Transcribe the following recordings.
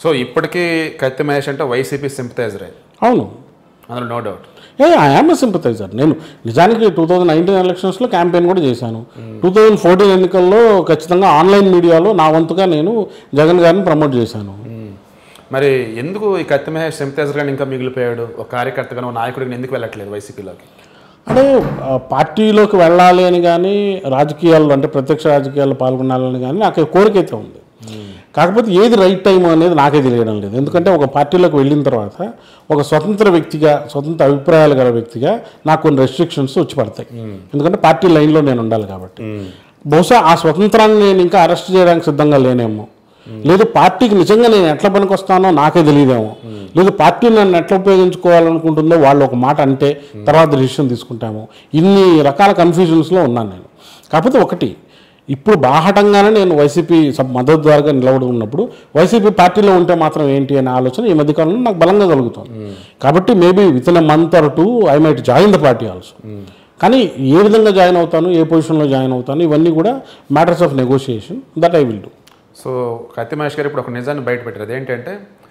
so ఇప్పటికీ కత్తి మహేష్ అంటే వైసీపీ సింపతైజరే అవును అందులో no doubt a I'm sympathizer నేను నిజానికి టూ థౌజండ్ నైన్టీన్ ఎలక్షన్స్లో క్యాంపెయిన్ కూడా చేశాను టూ థౌజండ్ ఫోర్టీన్ ఎన్నికల్లో ఖచ్చితంగా ఆన్లైన్ మీడియాలో నా వంతుగా నేను జగన్ గారిని ప్రమోట్ చేశాను మరి ఎందుకు ఈ కత్తి మహేష్ సింపతైజర్ గాని ఇంకా మిగిలిపోయాడు ఒక కార్యకర్తగా ఒక నాయకుడిని ఎందుకు వెళ్ళట్లేదు వైసీపీలోకి అంటే ఆ, పార్టీలోకి వెళ్ళాలి అని కానీ రాజకీయాల్లో అంటే ప్రత్యక్ష రాజకీయాల్లో పాల్గొనాలని కానీ నాకు కోరిక అయితే ఉంది కాకపోతే ఏది రైట్ టైం అనేది నాకే తెలియడం లేదు ఎందుకంటే ఒక పార్టీలోకి వెళ్ళిన తర్వాత ఒక స్వతంత్ర వ్యక్తిగా స్వతంత్ర అభిప్రాయాలు గల వ్యక్తిగా నాకు కొన్ని రెస్ట్రిక్షన్స్ వచ్చి పడతాయి ఎందుకంటే పార్టీ లైన్లో నేను ఉండాలి కాబట్టి బహుశా ఆ స్వతంత్రాన్ని నేను ఇంకా అరెస్ట్ చేయడానికి సిద్ధంగా లేనేమో లేదు పార్టీకి నిజంగా నేను ఎట్లా పనికొస్తానో నాకే తెలియదేమో లేదు పార్టీ నన్ను ఎట్లా ఉపయోగించుకోవాలనుకుంటుందో వాళ్ళు ఒక మాట అంటే తర్వాత డిసిషన్ తీసుకుంటాము ఇన్ని రకాల కన్ఫ్యూజన్స్లో ఉన్నాను నేను కాకపోతే ఒకటి ఇప్పుడు బాహటంగానే నేను వైసీపీ సబ్ మద్దతు ద్వారా నిలబడి ఉన్నప్పుడు వైసీపీ పార్టీలో ఉంటే మాత్రం ఏంటి అనే ఆలోచన ఈ మధ్యకాలంలో నాకు బలంగా కలుగుతుంది కాబట్టి maybe within month or two I might join the party also కానీ ఏ విధంగా జాయిన్ అవుతాను ఏ పొజిషన్లో జాయిన్ అవుతాను ఇవన్నీ కూడా matters of negotiation that I will do so Kathi Mahesh గారు ఇప్పుడు ఒక నిజాన్ని బయట పెట్టారు అదేంటంటే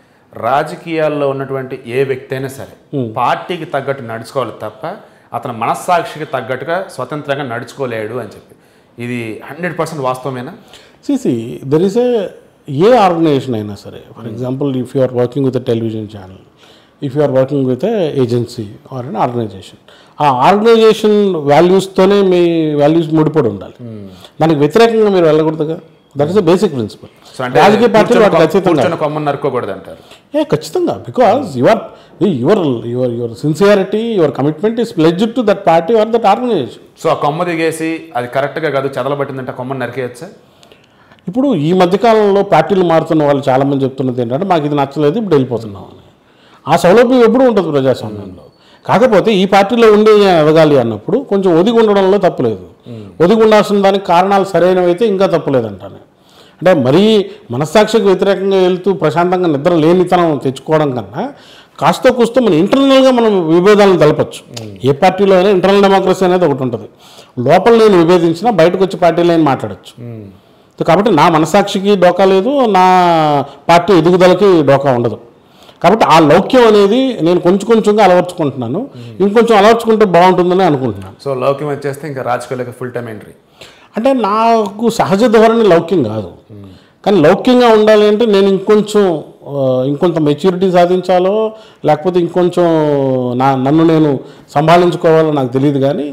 రాజకీయాల్లో ఉన్నటువంటి ఏ వ్యక్తి అయినా సరే పార్టీకి తగ్గట్టు నడుచుకోవాలి తప్ప అతని మనస్సాక్షికి తగ్గట్టుగా స్వతంత్రంగా నడుచుకోలేడు అని చెప్పి ఇది హండ్రెడ్ పర్సెంట్ వాస్తవమేనా సిసి there is a a organization అయినా సరే for example if you are working with television channel if you are working with agency or an organization ఆ ఆర్గనైజేషన్ వాల్యూస్తోనే మీ వాల్యూస్ ముడిపడి ఉండాలి దానికి వ్యతిరేకంగా మీరు వెళ్ళకూడదుగా that is the basic principle so అంటే రాజకీయ పార్టీలు కూర్చొని వాటికి కొమ్మ- ఖచ్చితంగా కూర్చొని కొమ్మని నరుక్కోకూడదు అంటారు ఏ ఖచ్చితంగా because your your your your sincerity your commitment is pledge to that party or that organization so ఆ కొమ్మ దిగేసి అది కరెక్ట్గా కాదు చదలబట్టిందంటే ఆ కొమ్మని నరికేయచ్చా ఇప్పుడు ఈ మధ్యకాలంలో పార్టీలు మారుతున్న వాళ్ళు చాలామంది చెప్తున్నది ఏంటంటే మాకు ఇది నచ్చలేదు ఇప్పుడు వెళ్ళిపోతున్నాం అని ఆ సౌలభ్యం ఎప్పుడూ ఉంటుంది ప్రజాస్వామ్యంలో కాకపోతే ఈ పార్టీలో ఉండి నేను ఎదగాలి అన్నప్పుడు కొంచెం ఒదిగి ఉండడంలో తప్పులేదు ఒదిగి ఉండాల్సిన దానికి కారణాలు సరైనవి అయితే ఇంకా తప్పులేదు అంటాను అంటే మరీ మనస్సాక్షికి వ్యతిరేకంగా వెళ్తూ ప్రశాంతంగా నిద్ర లేనితనం తెచ్చుకోవడం కన్నా కాస్త కూస్తో మన ఇంటర్నల్గా మనం విభేదాలను తెలపచ్చు ఏ పార్టీలో అయినా ఇంటర్నల్ డెమోక్రసీ అనేది ఒకటి ఉంటుంది లోపల నేను విభేదించినా బయటకు వచ్చి పార్టీలో నేను మాట్లాడచ్చు సో కాబట్టి నా మనసాక్షికి డోకా లేదు నా పార్టీ ఎదుగుదలకి డోకా ఉండదు కాబట్టి ఆ లౌక్యం అనేది నేను కొంచెం కొంచెంగా అలవర్చుకుంటున్నాను ఇంకొంచెం అలవర్చుకుంటే బాగుంటుందని అనుకుంటున్నాను సో లౌక్యం వచ్చేస్తే ఇంకా రాజకీయాలకు ఫుల్ టైం ఎంట్రీ అంటే నాకు సహజ ధోరణి లౌక్యం కాదు కానీ లౌక్యంగా ఉండాలి అంటే నేను ఇంకొంచెం ఆ, ఇంకొంత మెచ్యూరిటీ సాధించాలో లేకపోతే ఇంకొంచెం నా నన్ను నేను సంభాళించుకోవాలో నాకు తెలియదు కానీ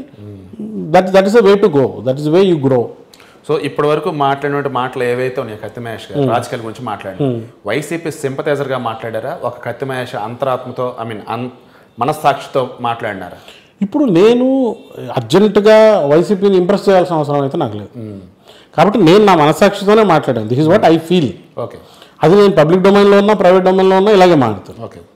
that that is a way to go that is way you grow so ఇప్పటి వరకు మాట్లాడినటువంటి మాటలు ఏవైతే ఉన్నాయో కత్తి మహేష్ గారు రాజకీయాల గురించి మాట్లాడారు వైసీపీ సింపతైజర్ గా మాట్లాడారా ఒక కత్తి మహేష్ అంతరాత్మతో ఐ మీన్ అన్ మనస్సాక్షితో మాట్లాడినారా ఇప్పుడు నేను అర్జెంటుగా వైసీపీని ఇంప్రెస్ చేయాల్సిన అవసరం అయితే నాకు లేదు కాబట్టి నేను నా మనసాక్షితోనే మాట్లాడాను this is what I feel okay అది నేను పబ్లిక్ డొమైన్లో ఉన్నా ప్రైవేట్ డొమైన్లో ఉన్నా ఇలాగే మాట్లాడుతాను ఓకే